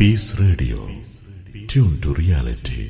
Peace Radio. Tune to reality.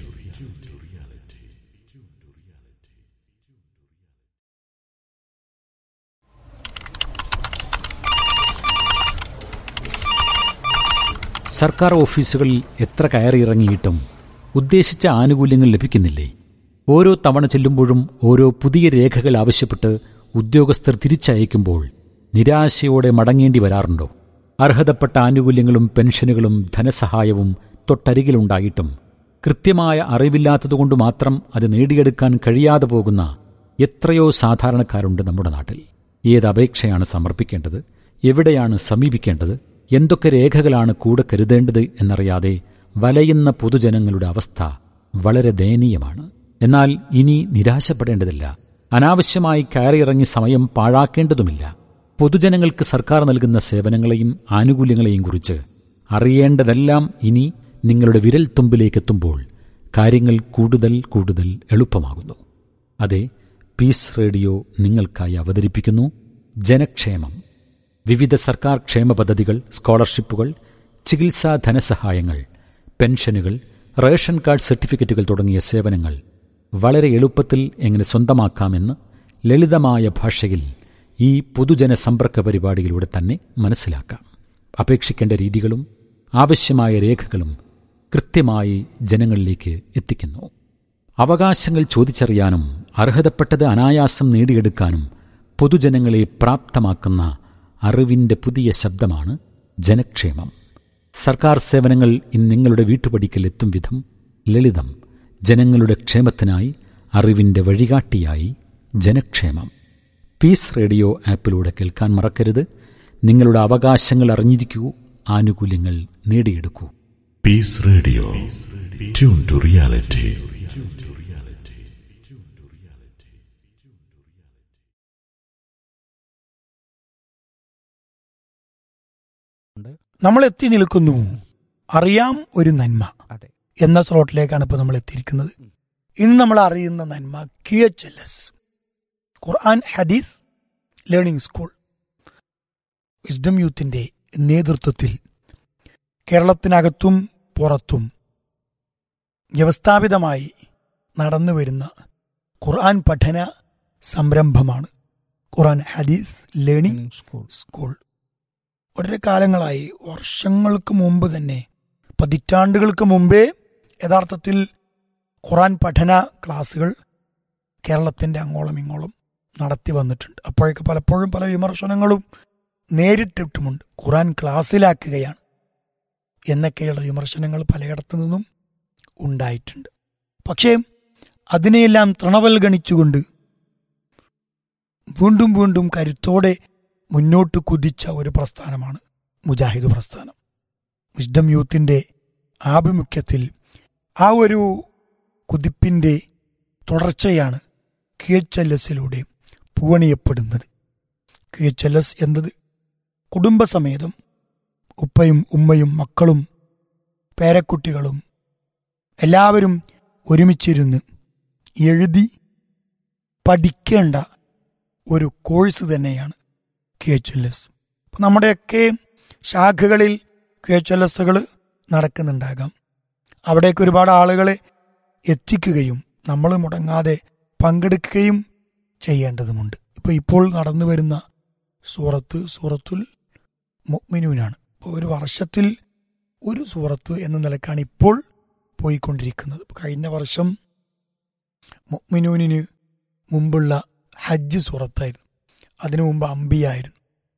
സർക്കാർ ഓഫീസുകളിൽ എത്ര കയറിയിറങ്ങിയിട്ടും ഉദ്ദേശിച്ച ആനുകൂല്യങ്ങൾ ലഭിക്കുന്നില്ലേ ഓരോ തവണ ചെല്ലുമ്പോഴും ഓരോ പുതിയ രേഖകൾ ആവശ്യപ്പെട്ട് ഉദ്യോഗസ്ഥർ തിരിച്ചയക്കുമ്പോൾ നിരാശയോടെ മടങ്ങേണ്ടി വരാറുണ്ടോ അർഹതപ്പെട്ട ആനുകൂല്യങ്ങളും പെൻഷനുകളും ധനസഹായവും തൊട്ടരികിലുണ്ടായിട്ടും കൃത്യമായ അറിവില്ലാത്തതുകൊണ്ട് മാത്രം അത് നേടിയെടുക്കാൻ കഴിയാതെ പോകുന്ന എത്രയോ സാധാരണക്കാരുണ്ട് നമ്മുടെ നാട്ടിൽ ഏത് അപേക്ഷയാണ് സമർപ്പിക്കേണ്ടത് എവിടെയാണ് സമീപിക്കേണ്ടത് എന്തൊക്കെ രേഖകളാണ് കൂടെ കരുതേണ്ടത് എന്നറിയാതെ വലയുന്ന പൊതുജനങ്ങളുടെ അവസ്ഥ വളരെ ദയനീയമാണ് എന്നാൽ ഇനി നിരാശപ്പെടേണ്ടതില്ല അനാവശ്യമായി കയറിയിറങ്ങി സമയം പാഴാക്കേണ്ടതുമില്ല പൊതുജനങ്ങൾക്ക് സർക്കാർ നൽകുന്ന സേവനങ്ങളെയും ആനുകൂല്യങ്ങളെയും കുറിച്ച് അറിയേണ്ടതെല്ലാം ഇനി നിങ്ങളുടെ വിരൽ തുമ്പിലേക്കെത്തുമ്പോൾ കാര്യങ്ങൾ കൂടുതൽ കൂടുതൽ എളുപ്പമാകുന്നു അതെ പീസ് റേഡിയോ നിങ്ങൾക്കായി അവതരിപ്പിക്കുന്നു ജനക്ഷേമം വിവിധ സർക്കാർ ക്ഷേമ പദ്ധതികൾ സ്കോളർഷിപ്പുകൾ ചികിത്സാ ധനസഹായങ്ങൾ പെൻഷനുകൾ റേഷൻ കാർഡ് സർട്ടിഫിക്കറ്റുകൾ തുടങ്ങിയ സേവനങ്ങൾ വളരെ എളുപ്പത്തിൽ എങ്ങനെ സ്വന്തമാക്കാമെന്ന് ലളിതമായ ഭാഷയിൽ ഈ പൊതുജന സമ്പർക്ക പരിപാടിയിലൂടെ തന്നെ മനസ്സിലാക്കാം അപേക്ഷിക്കേണ്ട രീതികളും ആവശ്യമായ രേഖകളും കൃത്യമായി ജനങ്ങളിലേക്ക് എത്തിക്കുന്നു അവകാശങ്ങൾ ചോദിച്ചറിയാനും അർഹതപ്പെട്ടത് അനായാസം നേടിയെടുക്കാനും പൊതുജനങ്ങളെ പ്രാപ്തമാക്കുന്ന അറിവിന്റെ പുതിയ ശബ്ദമാണ് ജനക്ഷേമം സർക്കാർ സേവനങ്ങൾ ഇന്ന് നിങ്ങളുടെ വീട്ടുപടിക്കൽ എത്തും വിധം ലളിതം ജനങ്ങളുടെ ക്ഷേമത്തിനായി അറിവിന്റെ വഴികാട്ടിയായി ജനക്ഷേമം പീസ് റേഡിയോ ആപ്പിലൂടെ കേൾക്കാൻ മറക്കരുത് നിങ്ങളുടെ അവകാശങ്ങൾ അറിഞ്ഞിരിക്കൂ ആനുകൂല്യങ്ങൾ നേടിയെടുക്കൂ Peace Radio. Tune to reality. നമ്മൾ എത്തി നിൽക്കുന്നു അറിയാം ഒരു നന്മ അതെ എന്ന സ്ലോട്ടിലേക്കാണ് ഇപ്പോൾ നമ്മൾ എത്തിയിരിക്കുന്നത് ഇന്ന് നമ്മൾ അറിയുന്ന നന്മ Q H L S Quran Hadith learning school wisdom യൂത്തിന്റെ നേതൃത്വത്തിൽ കേരളത്തിനകത്തും പുറത്തും വ്യവസ്ഥാപിതമായി നടന്നു വരുന്ന ഖുർആൻ പഠന സംരംഭമാണ് ഖുർആൻ ഹദീസ് ലേണിംഗ് സ്കൂൾ സ്കൂൾ വളരെ കാലങ്ങളായി വർഷങ്ങൾക്ക് മുമ്പ് തന്നെ പതിറ്റാണ്ടുകൾക്ക് മുമ്പേ യഥാർത്ഥത്തിൽ ഖുറാൻ പഠന ക്ലാസ്സുകൾ കേരളത്തിന്റെ അങ്ങോളം ഇങ്ങോളം നടത്തി വന്നിട്ടുണ്ട് അപ്പോഴൊക്കെ പലപ്പോഴും പല വിമർശനങ്ങളും നേരിട്ടിട്ടുമുണ്ട് ഖുറാൻ ക്ലാസ്സിലാക്കുകയാണ് എന്നൊക്കെയുള്ള വിമർശനങ്ങൾ പലയിടത്തു നിന്നും ഉണ്ടായിട്ടുണ്ട് പക്ഷേ അതിനെയെല്ലാം തൃണവൽഗണിച്ചുകൊണ്ട് വീണ്ടും വീണ്ടും കരുത്തോടെ മുന്നോട്ട് കുതിച്ച ഒരു പ്രസ്ഥാനമാണ് മുജാഹിദ് പ്രസ്ഥാനം വിസ്ഡം യൂത്തിന്റെ ആഭിമുഖ്യത്തിൽ ആ ഒരു കുതിപ്പിന്റെ തുടർച്ചയാണ് കെ എച്ച് എൽ എസിലൂടെ പൂവണിയപ്പെടുന്നത് കെ എച്ച് എൽ എസ് എന്നത് കുടുംബസമേതം ഉപ്പയും ഉമ്മയും മക്കളും പേരക്കുട്ടികളും എല്ലാവരും ഒരുമിച്ചിരുന്ന് എഴുതി പഠിക്കേണ്ട ഒരു കോഴ്സ് തന്നെയാണ് കെ എച്ച് എൽ എസ് നമ്മുടെയൊക്കെ ശാഖകളിൽ കെ എച്ച് എൽ എസുകൾ നടക്കുന്നുണ്ടാകാം അവിടേക്ക് ഒരുപാട് ആളുകളെ എത്തിക്കുകയും നമ്മൾ മുടങ്ങാതെ പങ്കെടുക്കുകയും ചെയ്യേണ്ടതുമുണ്ട് ഇപ്പൊ ഇപ്പോൾ നടന്നു വരുന്ന സൂറത്ത് സൂറത്തുൽ മുഅ്മിനൂനാണ് ഇപ്പോൾ ഒരു വർഷത്തിൽ ഒരു സൂറത്ത് എന്ന നിലക്കാണ് ഇപ്പോൾ പോയിക്കൊണ്ടിരിക്കുന്നത് കഴിഞ്ഞ വർഷം മുഅ്മിനൂനിന് മുമ്പുള്ള ഹജ്ജ് സൂറത്തായിരുന്നു അതിനു മുമ്പ് അമ്പിയായിരുന്നു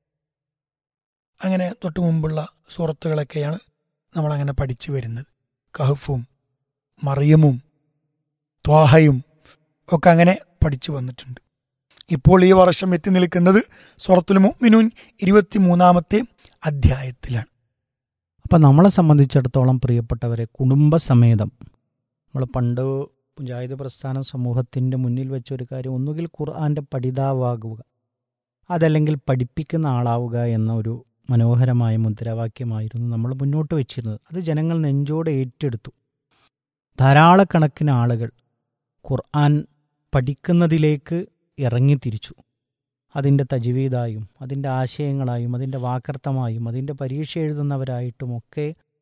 അങ്ങനെ തൊട്ട് മുമ്പുള്ള സൂറത്തുകളൊക്കെയാണ് നമ്മളങ്ങനെ പഠിച്ചു വരുന്നത് കഹഫും മറിയമും ത്വാഹയും ഒക്കെ അങ്ങനെ പഠിച്ചു വന്നിട്ടുണ്ട് ഇപ്പോൾ ഈ വർഷം എത്തി നിൽക്കുന്നത് സൂറത്തുൽ മുഅ്മിനൂൻ ഇരുപത്തിമൂന്നാമത്തെ അധ്യായത്തിലാണ് അപ്പം നമ്മളെ സംബന്ധിച്ചിടത്തോളം പ്രിയപ്പെട്ടവരെ കുടുംബസമേതം നമ്മൾ പണ്ട് മുജാഹിദ് പ്രസ്ഥാന സമൂഹത്തിൻ്റെ മുന്നിൽ വെച്ച ഒരു കാര്യം ഒന്നുകിൽ ഖുർആൻ്റെ പഠിതാവാകുക അതല്ലെങ്കിൽ പഠിപ്പിക്കുന്ന ആളാവുക എന്ന ഒരു മനോഹരമായ മുദ്രാവാക്യമായിരുന്നു നമ്മൾ മുന്നോട്ട് വെച്ചിരുന്നത് അത് ജനങ്ങൾ നെഞ്ചോടെ ഏറ്റെടുത്തു ധാരാളക്കണക്കിന് ആളുകൾ ഖുർആൻ പഠിക്കുന്നതിലേക്ക് ഇറങ്ങിത്തിരിച്ചു അതിൻ്റെ തജ്വീദായും അതിൻ്റെ ആശയങ്ങളായും അതിൻ്റെ വാക്കർത്ഥമായും അതിൻ്റെ പരീക്ഷ എഴുതുന്നവരായിട്ടുമൊക്കെ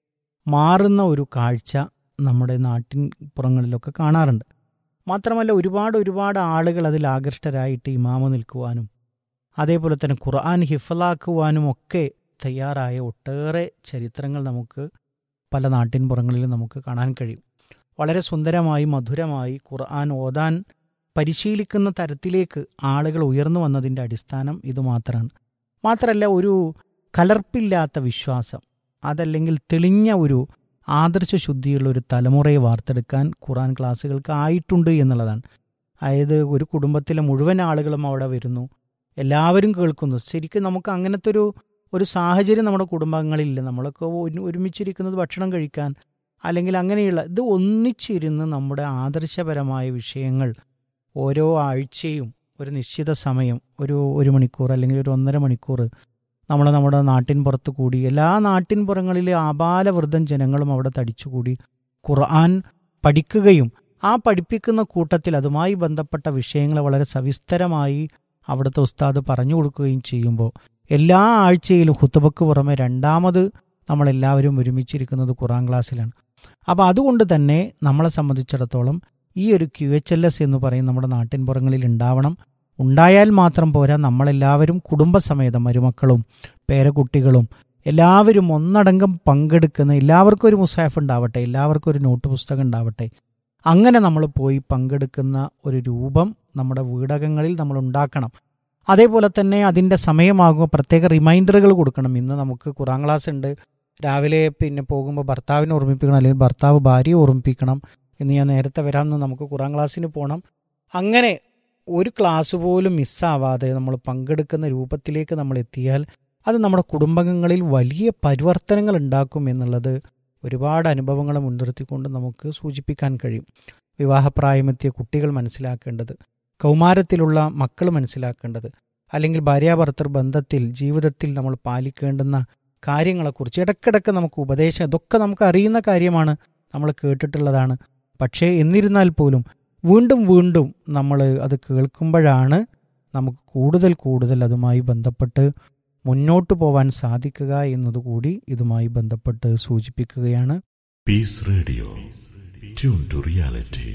മാറുന്ന ഒരു കാഴ്ച നമ്മുടെ നാട്ടിൻ പുറങ്ങളിലൊക്കെ കാണാറുണ്ട് മാത്രമല്ല ഒരുപാട് ഒരുപാട് ആളുകൾ അതിൽ ആകൃഷ്ടരായിട്ട് ഇമാമ നിൽക്കുവാനും അതേപോലെ തന്നെ ഖുർആൻ ഹിഫലാക്കുവാനും ഒക്കെ തയ്യാറായ ഒട്ടേറെ ചരിത്രങ്ങൾ നമുക്ക് പല നാട്ടിൻ പുറങ്ങളിലും നമുക്ക് കാണാൻ കഴിയും വളരെ സുന്ദരമായി മധുരമായി ഖുർആൻ ഓതാൻ പരിശീലിക്കുന്ന തരത്തിലേക്ക് ആളുകൾ ഉയർന്നു വന്നതിൻ്റെ അടിസ്ഥാനം ഇത് മാത്രമാണ് മാത്രമല്ല ഒരു കലർപ്പില്ലാത്ത വിശ്വാസം അതല്ലെങ്കിൽ തെളിഞ്ഞ ഒരു ആദർശ ശുദ്ധിയുള്ള ഒരു തലമുറയെ വാർത്തെടുക്കാൻ ഖുറാൻ ക്ലാസ്സുകൾക്ക് ആയിട്ടുണ്ട് എന്നുള്ളതാണ് അതായത് ഒരു കുടുംബത്തിലെ മുഴുവൻ ആളുകളും അവിടെ വരുന്നു എല്ലാവരും കേൾക്കുന്നു ശരിക്കും നമുക്ക് അങ്ങനത്തെ ഒരു ഒരു സാഹചര്യം നമ്മുടെ കുടുംബങ്ങളിലില്ല നമ്മളൊക്കെ ഒരു- ഒരുമിച്ചിരിക്കുന്നത് ഭക്ഷണം കഴിക്കാൻ അല്ലെങ്കിൽ അങ്ങനെയുള്ള ഇത് ഒന്നിച്ചിരുന്ന് നമ്മുടെ ആദർശപരമായ വിഷയങ്ങൾ ഓരോ ആഴ്ചയും ഒരു നിശ്ചിത സമയം ഒരു ഒരു മണിക്കൂർ അല്ലെങ്കിൽ ഒരു ഒന്നര മണിക്കൂർ നമ്മൾ നമ്മുടെ നാട്ടിൻ പുറത്ത് കൂടി എല്ലാ നാട്ടിൻ പുറങ്ങളിലെ ആപാലവൃദ്ധം ജനങ്ങളും അവിടെ തടിച്ചുകൂടി ഖുർആൻ പഠിക്കുകയും ആ പഠിപ്പിക്കുന്ന കൂട്ടത്തിൽ അതുമായി ബന്ധപ്പെട്ട വിഷയങ്ങൾ വളരെ സവിസ്തരമായി അവിടുത്തെ ഉസ്താദ് പറഞ്ഞു കൊടുക്കുകയും ചെയ്യുമ്പോൾ എല്ലാ ആഴ്ചയിലും ഹുത്തുബക്ക് പുറമെ രണ്ടാമത് നമ്മളെല്ലാവരും ഒരുമിച്ചിരിക്കുന്നത് ഖുറാൻ ക്ലാസ്സിലാണ് അപ്പോൾ അതുകൊണ്ട് തന്നെ നമ്മളെ സംബന്ധിച്ചിടത്തോളം ഈ ഒരു ക്യു എച്ച് എൽ എസ് എന്ന് പറയും നമ്മുടെ നാട്ടിൻപുറങ്ങളിൽ ഉണ്ടാവണം ഉണ്ടായാൽ മാത്രം പോരാ നമ്മളെല്ലാവരും കുടുംബസമേതം മരുമക്കളും പേരക്കുട്ടികളും എല്ലാവരും ഒന്നടങ്കം പങ്കെടുക്കുന്ന എല്ലാവർക്കും ഒരു മുസാഫ് ഉണ്ടാവട്ടെ എല്ലാവർക്കും ഒരു നോട്ട് പുസ്തകം ഉണ്ടാവട്ടെ അങ്ങനെ നമ്മൾ പോയി പങ്കെടുക്കുന്ന ഒരു രൂപം നമ്മുടെ വീടകങ്ങളിൽ നമ്മൾ ഉണ്ടാക്കണം അതേപോലെ തന്നെ അതിൻ്റെ സമയമാകുമ്പോൾ പ്രത്യേക റിമൈൻഡറുകൾ കൊടുക്കണം ഇന്ന് നമുക്ക് ഖുറാൻ ക്ലാസ് ഉണ്ട് രാവിലെ പിന്നെ പോകുമ്പോൾ ഭർത്താവിനെ ഓർമ്മിപ്പിക്കണം അല്ലെങ്കിൽ ഭർത്താവ് ഭാര്യയെ ഓർമ്മിപ്പിക്കണം ഇന്ന് ഞാൻ നേരത്തെ വരാമെന്ന് നമുക്ക് ഖുറാൻ ക്ലാസ്സിന് പോകണം അങ്ങനെ ഒരു ക്ലാസ് പോലും മിസ്സാവാതെ നമ്മൾ പങ്കെടുക്കുന്ന രൂപത്തിലേക്ക് നമ്മൾ എത്തിയാൽ അത് നമ്മുടെ കുടുംബങ്ങളിൽ വലിയ പരിവർത്തനങ്ങൾ ഉണ്ടാക്കും എന്നുള്ളത് ഒരുപാട് അനുഭവങ്ങളെ മുൻനിർത്തിക്കൊണ്ട് നമുക്ക് സൂചിപ്പിക്കാൻ കഴിയും വിവാഹപ്രായമെത്തിയ കുട്ടികൾ മനസ്സിലാക്കേണ്ടത് കൗമാരത്തിലുള്ള മക്കൾ മനസ്സിലാക്കേണ്ടത് അല്ലെങ്കിൽ ഭാര്യാഭർത്തൃ ബന്ധത്തിൽ ജീവിതത്തിൽ നമ്മൾ പാലിക്കേണ്ടുന്ന കാര്യങ്ങളെക്കുറിച്ച് ഇടയ്ക്കിടയ്ക്ക് നമുക്ക് ഉപദേശം ഇതൊക്കെ നമുക്ക് അറിയുന്ന കാര്യമാണ് നമ്മൾ കേട്ടിട്ടുള്ളതാണ് പക്ഷേ എന്നിരുന്നാൽ പോലും വീണ്ടും വീണ്ടും നമ്മൾ അത് കേൾക്കുമ്പോഴാണ് നമുക്ക് കൂടുതൽ കൂടുതൽ അതുമായി ബന്ധപ്പെട്ട് മുന്നോട്ട് പോവാൻ സാധിക്കുക എന്നതുകൂടി ഇതുമായി ബന്ധപ്പെട്ട് സൂചിപ്പിക്കുകയാണ് Peace Radio. Tune to reality.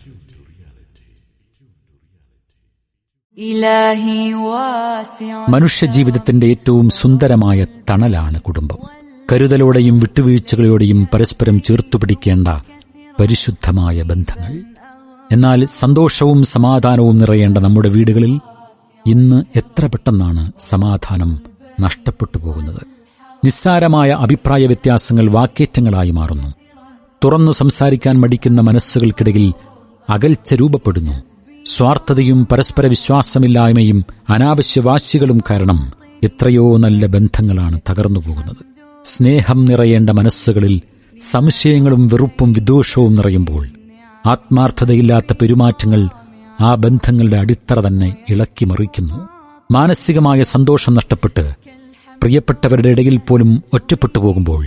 إلهي واسع മനുഷ്യജീവിതത്തിന്റെ ഏറ്റവും സുന്ദരമായ തണലാണ് കുടുംബം കരുതലോടെയും വിട്ടുവീഴ്ചകളോടെയും പരസ്പരം ചേർത്തുപിടിക്കേണ്ട പരിശുദ്ധമായ ബന്ധങ്ങൾ എന്നാൽ സന്തോഷവും സമാധാനവും നിറയേണ്ട നമ്മുടെ വീടുകളിൽ ഇന്ന് എത്ര പെട്ടെന്നാണ് സമാധാനം നഷ്ടപ്പെട്ടു പോകുന്നത് നിസ്സാരമായ അഭിപ്രായ വ്യത്യാസങ്ങൾ വാക്കേറ്റങ്ങളായി മാറുന്നു തുറന്നു സംസാരിക്കാൻ മടിക്കുന്ന മനസ്സുകൾക്കിടയിൽ അകൽച്ച രൂപപ്പെടുന്നു സ്വാർത്ഥതയും പരസ്പര വിശ്വാസമില്ലായ്മയും അനാവശ്യ വാശികളും കാരണം എത്രയോ നല്ല ബന്ധങ്ങളാണ് തകർന്നു പോകുന്നത് സ്നേഹം നിറയേണ്ട മനസ്സുകളിൽ സംശയങ്ങളും വെറുപ്പും വിദ്വേഷവും നിറയുമ്പോൾ ആത്മാർത്ഥതയില്ലാത്ത പെരുമാറ്റങ്ങൾ ആ ബന്ധങ്ങളുടെ അടിത്തറ തന്നെ ഇളക്കി മറിക്കുന്നു മാനസികമായ സന്തോഷം നഷ്ടപ്പെട്ട് പ്രിയപ്പെട്ടവരുടെ ഇടയിൽ പോലും ഒറ്റപ്പെട്ടു പോകുമ്പോൾ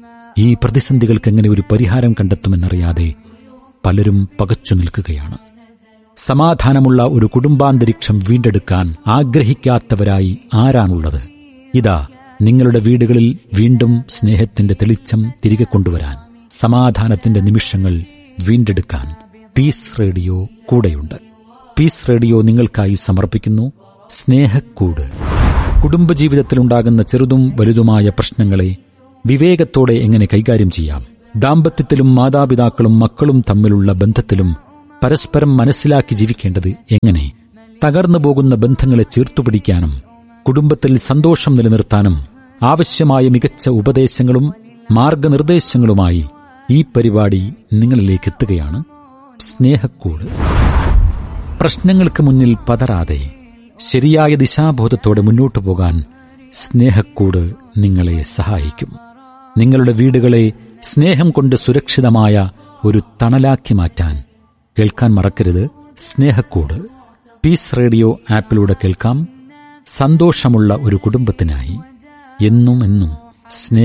ഈ പ്രതിസന്ധികൾക്ക് എങ്ങനെ ഒരു പരിഹാരം കണ്ടെത്തുമെന്നറിയാതെ പലരും പകച്ചു നിൽക്കുകയാണ് സമാധാനമുള്ള ഒരു കുടുംബാന്തരീക്ഷം വീണ്ടെടുക്കാൻ ആഗ്രഹിക്കാത്തവരായി ആരാണുള്ളത് ഇതാ നിങ്ങളുടെ വീടുകളിൽ വീണ്ടും സ്നേഹത്തിന്റെ തെളിച്ചം തിരികെ കൊണ്ടുവരാൻ സമാധാനത്തിന്റെ നിമിഷങ്ങൾ വീണ്ടെടുക്കാൻ പീസ് റേഡിയോ കൂടെയുണ്ട് പീസ് റേഡിയോ നിങ്ങൾക്കായി സമർപ്പിക്കുന്നു സ്നേഹക്കൂട് കുടുംബജീവിതത്തിലുണ്ടാകുന്ന ചെറുതും വലുതുമായ പ്രശ്നങ്ങളെ വിവേകത്തോടെ എങ്ങനെ കൈകാര്യം ചെയ്യാം ദാമ്പത്യത്തിലും മാതാപിതാക്കളും മക്കളും തമ്മിലുള്ള ബന്ധത്തിലും പരസ്പരം മനസ്സിലാക്കി ജീവിക്കേണ്ടത് എങ്ങനെ തകർന്നു പോകുന്ന ബന്ധങ്ങളെ ചേർത്തുപിടിക്കാനും കുടുംബത്തിൽ സന്തോഷം നിലനിർത്താനും ആവശ്യമായ മികച്ച ഉപദേശങ്ങളും മാർഗനിർദ്ദേശങ്ങളുമായി ഈ പരിപാടി നിങ്ങളിലേക്ക് എത്തുകയാണ് സ്നേഹക്കൂട് പ്രശ്നങ്ങൾക്ക് മുന്നിൽ പതറാതെ ശരിയായ ദിശാബോധത്തോടെ മുന്നോട്ടു പോകാൻ സ്നേഹക്കൂട് നിങ്ങളെ സഹായിക്കും നിങ്ങളുടെ വീടുകളെ സ്നേഹം കൊണ്ട് സുരക്ഷിതമായ ഒരു തണലാക്കി മാറ്റാൻ കേൾക്കാൻ മറക്കരുത് സ്നേഹക്കൂട് പീസ് റേഡിയോ ആപ്പിലൂടെ കേൾക്കാം സന്തോഷമുള്ള ഒരു കുടുംബത്തിനായി എന്നും എന്നും സ്നേഹ